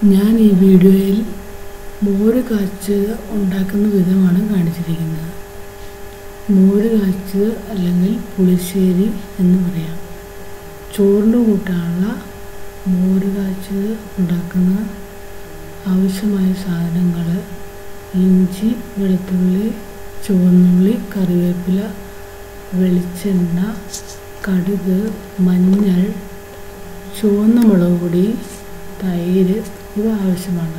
ഞാൻ ഈ വീഡിയോയിൽ മോര് കാച്ചുക ഉണ്ടാക്കുന്ന വിധമാണ് കാണിച്ചിരിക്കുന്നത് മോര് കാച്ചുക അല്ലെങ്കിൽ പുളിശ്ശേരി എന്ന് പറയാം ചോറിൻ്റെ കൂട്ടാനുള്ള മോര് കാച്ചുക ഉണ്ടാക്കുന്ന ആവശ്യമായ സാധനങ്ങൾ ഇഞ്ചി വെളുത്തുള്ളി ചുവന്നുള്ളി കറിവേപ്പില വെളിച്ചെണ്ണ കടുക് മഞ്ഞൾ ചുവന്ന മുളക് പൊടി തൈര് ഇവ ആവശ്യമാണ്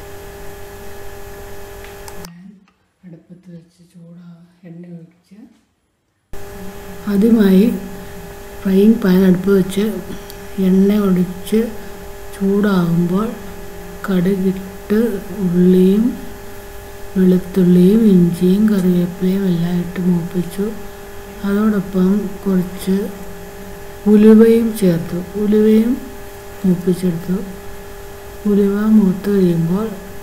അടുപ്പത്ത് വെച്ച് ചൂടാ എണ്ണ ഒഴിച്ച് ആദ്യമായി ഫ്രൈയിങ് പാൻ അടുപ്പ് വെച്ച് എണ്ണ ഒഴിച്ച് ചൂടാകുമ്പോൾ കടുകിട്ട് ഉള്ളിയും വെളുത്തുള്ളിയും ഇഞ്ചിയും കറിവേപ്പിലയും എല്ലാം ഇട്ട് മൂപ്പിച്ചു അതോടൊപ്പം കുറച്ച് ഉലുവയും ചേർത്തു ഉലുവയും മൂപ്പിച്ചെടുത്തു ഉലുവ മൂത്ത് കഴിയുമ്പോൾ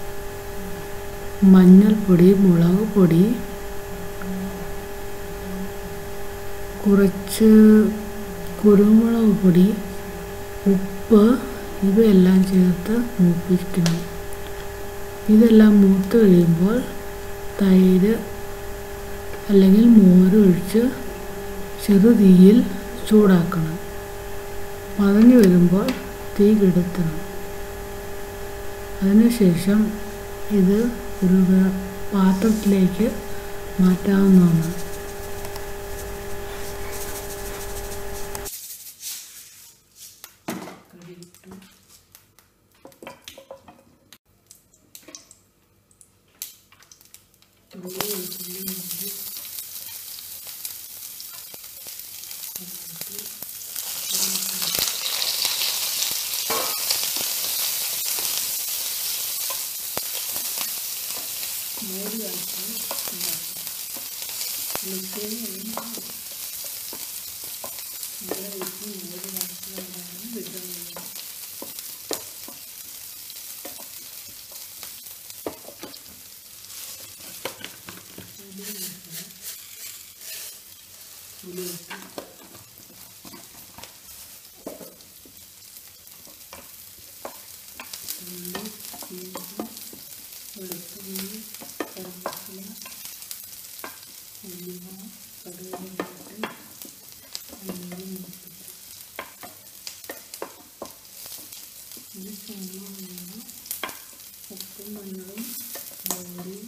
മഞ്ഞൾപ്പൊടി മുളക് പൊടി കുറച്ച് കുരുമുളക് പൊടി ഉപ്പ് ഇവയെല്ലാം ചേർത്ത് മൂപ്പിക്കണം ഇതെല്ലാം മൂത്ത് കഴിയുമ്പോൾ തൈര് അല്ലെങ്കിൽ മോര് ഒഴിച്ച് ചെറുതീയിൽ ചൂടാക്കണം പതഞ്ഞു വരുമ്പോൾ തീ കെടുത്തണം അതിനുശേഷം ഇത് ഒരു വേ- പാത്രത്തിലേക്ക് മാറ്റാവുന്നതാണ് മോര് കാച്ചി ഉണ്ടാക്കും പുളിശ്ശേരി എല്ലാം നമ്മുടെ വീട്ടിൽ മോര് കാച്ചി ഉണ്ടാകുന്ന വിധമാണ് പുളിയിട്ട് ഉള്ളി ഇഞ്ചി വെളുത്തുള്ളി കറിവേപ്പില ഉലുവ കടുകിട്ട് എണ്ണയിൽ മൂപ്പിച്ചു ഇത് ചുമന്ന ഉപ്പും മഞ്ഞളും മോരും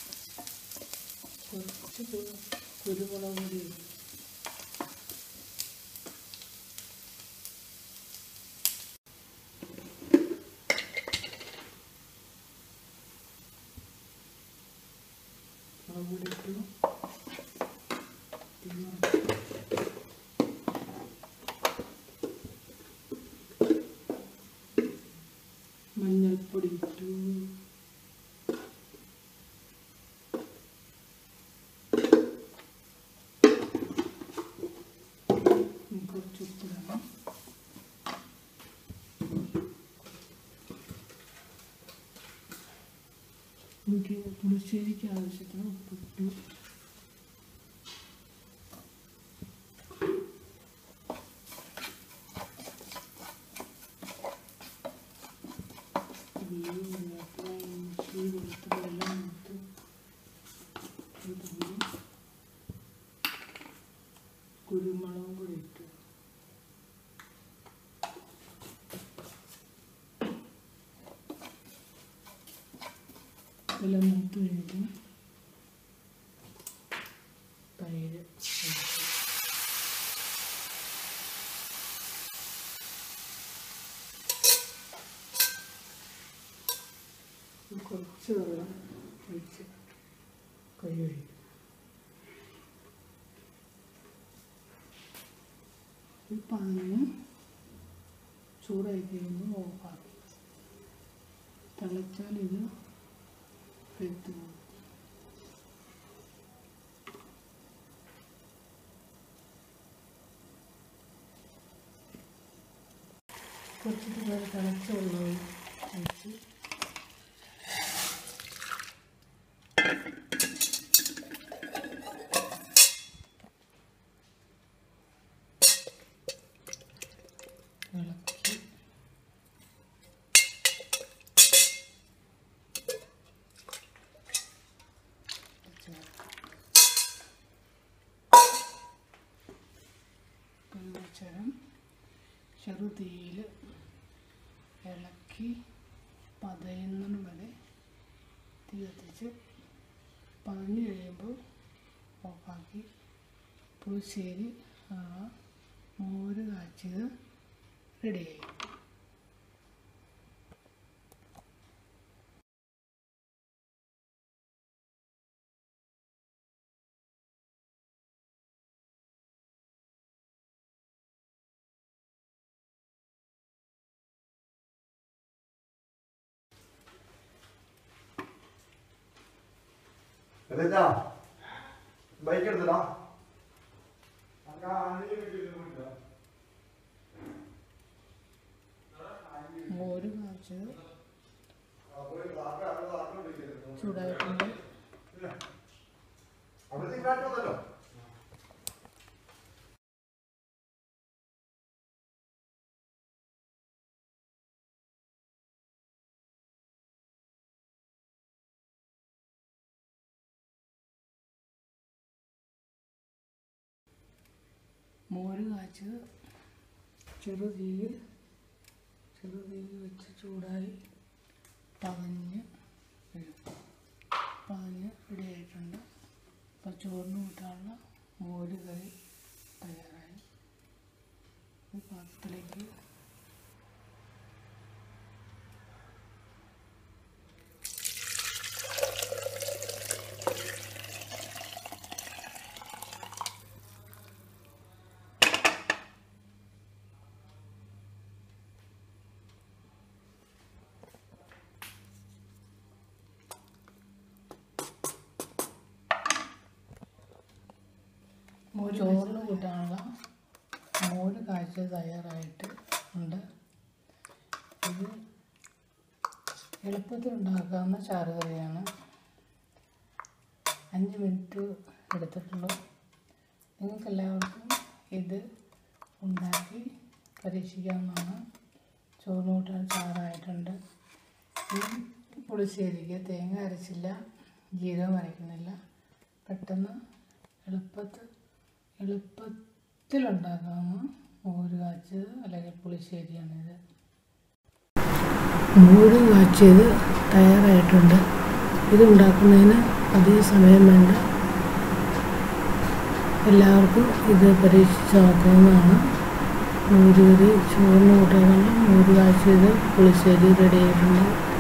കുറച്ച് കു- കുരുമുളക് പൊടി ഇട്ടു. മുളക് പൊടി ഇട്ടു തീ കുറച്ചു. മഞ്ഞൾപ്പൊടി ഇട്ടു ഇനി കുറച്ച് ഉപ്പിടണം എനിക്ക് പുളിശ്ശേരിക്ക് ആവശ്യത്തിന് ഉപ്പിട്ടു ഉള്ളി, കറിവേപ്പില, ഇഞ്ചി, വെളുത്തുള്ളി എല്ലാം ഇട്ട് ഇതുപോലെ കുരുമുളകും കൂടി ഇട്ടു ഇതെല്ലാം മൂത്ത് കഴിഞ്ഞിട്ട് തൈര് ഒഴിച്ചു. ഇത് കുറച്ച് വെള്ളം ഒഴിച്ച് കൈ ഒഴിക്കും ഈ പാനിന് ചൂടായി കഴിയുമ്പോൾ ഓഫാക്കും തിളച്ചാൽ ഇത് വെത്ത് പോകും കുറച്ചിട്ട് വേറെ തിളച്ച വെള്ളം ഒഴിച്ച് ഇളക്കി ചെറുതീയിൽ ഇളക്കി പതയുന്നതിന് വരെ തീ കത്തിച്ച് പതഞ്ഞ് കഴിയുമ്പോൾ ഓഫാക്കി പുളിശ്ശേരി അഥവാ മോര് കാച്ചിയത് റെഡിയായി എന്നിട്ടാ ബൈക്ക് എടുത്തടാ മോര് കാച്ചത് ചൂടായിട്ടുണ്ട് അവിടത്തേക്ക് കാറ്റ് വന്നല്ലോ മോര് കാച്ചത് ചെറുതീയിൽ ചെറുതീയിൽ വെച്ച് ചൂടായി പതഞ്ഞ് വരും പതഞ്ഞ് റെഡിയായിട്ടുണ്ട് അപ്പോൾ ചോറിന് കൂട്ടാനുള്ള മോര് കറി തയ്യാറായി ഈ പാത്രത്തിലേക്ക് ചോറിന് കൂട്ടാനുള്ള മോര് കാച്ചത് തയ്യാറായിട്ട് ഉണ്ട് ഇത് എളുപ്പത്തിൽ ഉണ്ടാക്കാവുന്ന ചാറ് കറിയാണ് അഞ്ച് മിനിറ്റ് എടുത്തിട്ടുള്ളൂ നിങ്ങൾക്ക് എല്ലാവർക്കും ഇത് ഉണ്ടാക്കി പരീക്ഷിക്കാവുന്നതാണ് ചോറിന് കൂട്ടാൻ ചാറായിട്ടുണ്ട് ഈ പുളിശ്ശേരിക്ക് തേങ്ങ അരച്ചില്ല ജീരകം അരയ്ക്കുന്നില്ല പെട്ടെന്ന് എളുപ്പത്തിൽ എളുപ്പത്തിലുണ്ടാക്കാവുന്ന മോര് കാച്ചത് അല്ലെങ്കിൽ പുളിശ്ശേരിയാണിത് മോര് കാച്ചിയത് തയ്യാറായിട്ടുണ്ട് ഇത് ഉണ്ടാക്കുന്നതിന് അധിക സമയം വേണ്ട എല്ലാവർക്കും ഇത് പരീക്ഷിച്ച് നോക്കാവുന്നതാണ് മോര് കറി ചോറിന് കൂട്ടാനുള്ള മോര് കാച്ചിയത് പുളിശ്ശേരി റെഡി ആയിട്ടുണ്ട്